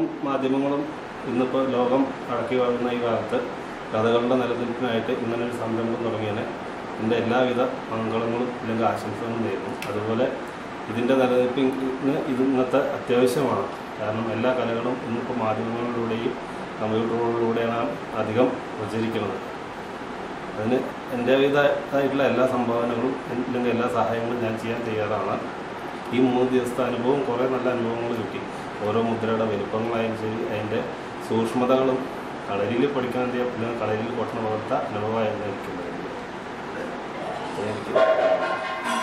മാധ്യമങ്ങളും ഇന്നിപ്പോൾ ലോകം അടക്കി വാഴുന്ന ഈ കാലത്ത് കഥകളുടെ നിലനിൽപ്പിനായിട്ട് ഇങ്ങനെ ഒരു സംരംഭം തുടങ്ങിയതിന് എൻ്റെ എല്ലാവിധ മംഗളങ്ങളും അല്ലെങ്കിൽ ആശംസകളും നേരുന്നു അതുപോലെ ഇതിൻ്റെ നിലനിൽപ്പിന് ഇത് ഇന്നത്തെ അത്യാവശ്യമാണ് കാരണം എല്ലാ കലകളും ഇന്നിപ്പോൾ മാധ്യമങ്ങളിലൂടെയും കമ്പ്യൂട്ടറുകളിലൂടെയാണ് അധികം പ്രചരിക്കുന്നത് അതിന് എൻ്റേതായിട്ടുള്ള എല്ലാ സംഭാവനകളും അല്ലെങ്കിൽ എല്ലാ സഹായങ്ങളും ഞാൻ ചെയ്യാൻ തയ്യാറാണ് ഈ മൂന്ന് ദിവസത്തെ അനുഭവം കുറേ നല്ല അനുഭവങ്ങൾ കിട്ടി ഓരോ മുദ്രയുടെ വലിപ്പങ്ങളായാലും ശരി അതിൻ്റെ സൂക്ഷ്മതകളും കളരിയിൽ പഠിക്കുന്നത് അല്ലെങ്കിൽ കളരിയിൽ കൊട്ടുന്ന പോലത്തെ അനുഭവമായിരുന്നു എനിക്കുണ്ടായിരുന്നത് അത് എനിക്ക്